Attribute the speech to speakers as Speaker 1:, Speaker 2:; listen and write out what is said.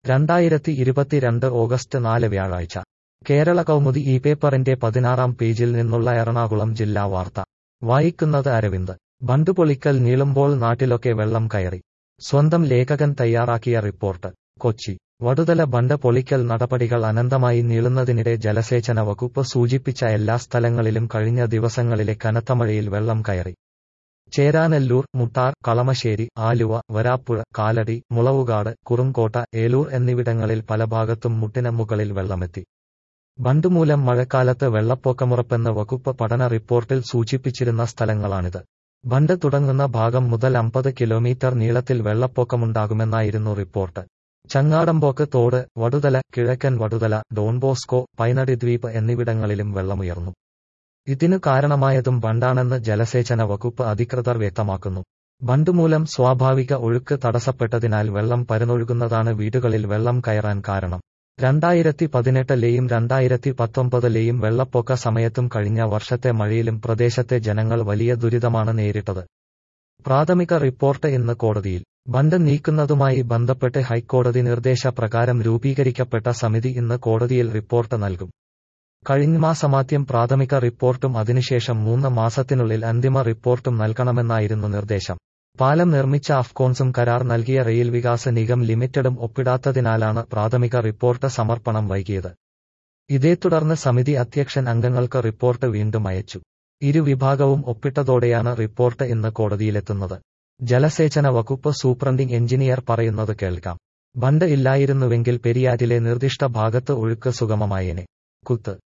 Speaker 1: രണ്ടായിരത്തി ഇരുപത്തിരണ്ട് ഓഗസ്റ്റ് നാല് വ്യാഴാഴ്ച കേരള കൗമുദി ഈ പേപ്പറിന്റെ പതിനാറാം പേജിൽ നിന്നുള്ള എറണാകുളം ജില്ലാ വാർത്ത വായിക്കുന്നത് അരവിന്ദ് ബണ്ട് പൊളിക്കൽ നീളുമ്പോൾ നാട്ടിലൊക്കെ വെള്ളം കയറി സ്വന്തം ലേഖകൻ തയ്യാറാക്കിയ റിപ്പോർട്ട് കൊച്ചി വടുതല ബണ്ട് പൊളിക്കൽ നടപടികൾ അനന്തമായി നീളുന്നതിനിടെ ജലസേചന വകുപ്പ് സൂചിപ്പിച്ച എല്ലാ സ്ഥലങ്ങളിലും കഴിഞ്ഞ ദിവസങ്ങളിലെ കനത്ത മഴയിൽ വെള്ളം കയറി ചേരാനെല്ലൂർ മുട്ടാർ കളമശ്ശേരി ആലുവ വരാപ്പുഴ കാലടി മുളവുകാട് കുറുങ്കോട്ട ഏലൂർ എന്നിവിടങ്ങളിൽ പല ഭാഗത്തും മുട്ടിന് മുകളിൽ വെള്ളമെത്തി ബണ്ടുമൂലം മഴക്കാലത്ത് വെള്ളപ്പൊക്കമുറപ്പെന്ന വകുപ്പ് പഠന റിപ്പോർട്ടിൽ സൂചിപ്പിച്ചിരുന്ന സ്ഥലങ്ങളാണിത് ബണ്ട് തുടങ്ങുന്ന ഭാഗം മുതൽ അമ്പത് കിലോമീറ്റർ നീളത്തിൽ വെള്ളപ്പൊക്കമുണ്ടാകുമെന്നായിരുന്നു റിപ്പോർട്ട് ചങ്ങാടമ്പോക്ക് തോട് വടുതല കിഴക്കൻ വടുതല ഡോൺബോസ്കോ പൈനടി ദ്വീപ് എന്നിവിടങ്ങളിലും വെള്ളമുയർന്നു ഇതിനു കാരണമായതും ബണ്ടാണെന്ന് ജലസേചന വകുപ്പ് അധികൃതർ വ്യക്തമാക്കുന്നു ബണ്ടുമൂലം സ്വാഭാവിക ഒഴുക്ക് തടസ്സപ്പെട്ടതിനാൽ വെള്ളം പരന്നൊഴുകുന്നതാണ് വീടുകളിൽ വെള്ളം കയറാൻ കാരണം രണ്ടായിരത്തി പതിനെട്ടിലെയും രണ്ടായിരത്തി പത്തൊമ്പതിലെയും വെള്ളപ്പൊക്ക സമയത്തും കഴിഞ്ഞ വർഷത്തെ മഴയിലും പ്രദേശത്തെ ജനങ്ങൾ വലിയ ദുരിതമാണ് നേരിട്ടത് പ്രാഥമിക റിപ്പോർട്ട് ഇന്ന് കോടതിയിൽ ബണ്ട് നീക്കുന്നതുമായി ബന്ധപ്പെട്ട് ഹൈക്കോടതി നിർദ്ദേശപ്രകാരം രൂപീകരിക്കപ്പെട്ട സമിതി ഇന്ന് കോടതിയിൽ റിപ്പോർട്ട് നൽകും കഴിഞ്ഞ മാസമാദ്യം പ്രാഥമിക റിപ്പോർട്ടും അതിനുശേഷം മൂന്ന് മാസത്തിനുള്ളിൽ അന്തിമ റിപ്പോർട്ടും നൽകണമെന്നായിരുന്നു നിർദ്ദേശം പാലം നിർമ്മിച്ച അഫ്കോൺസും കരാർ നൽകിയ റെയിൽ വികാസ് നിഗം ലിമിറ്റഡും ഒപ്പിടാത്തതിനാലാണ് പ്രാഥമിക റിപ്പോർട്ട് സമർപ്പണം വൈകിയത് ഇതേ തുടർന്ന് സമിതി അധ്യക്ഷൻ അംഗങ്ങൾക്ക് റിപ്പോർട്ട് വീണ്ടും അയച്ചു ഇരുവിഭാഗവും ഒപ്പിട്ടതോടെയാണ് റിപ്പോർട്ട് ഇന്ന് കോടതിയിലെത്തുന്നത് ജലസേചന വകുപ്പ് സൂപ്രണ്ടിംഗ് എഞ്ചിനീയർ പറയുന്നത് കേൾക്കാം ബണ്ട് ഇല്ലായിരുന്നുവെങ്കിൽ പെരിയാറ്റിലെ നിർദ്ദിഷ്ട ഭാഗത്ത് ഒഴുക്ക് സുഗമമായേനെ കുത്ത്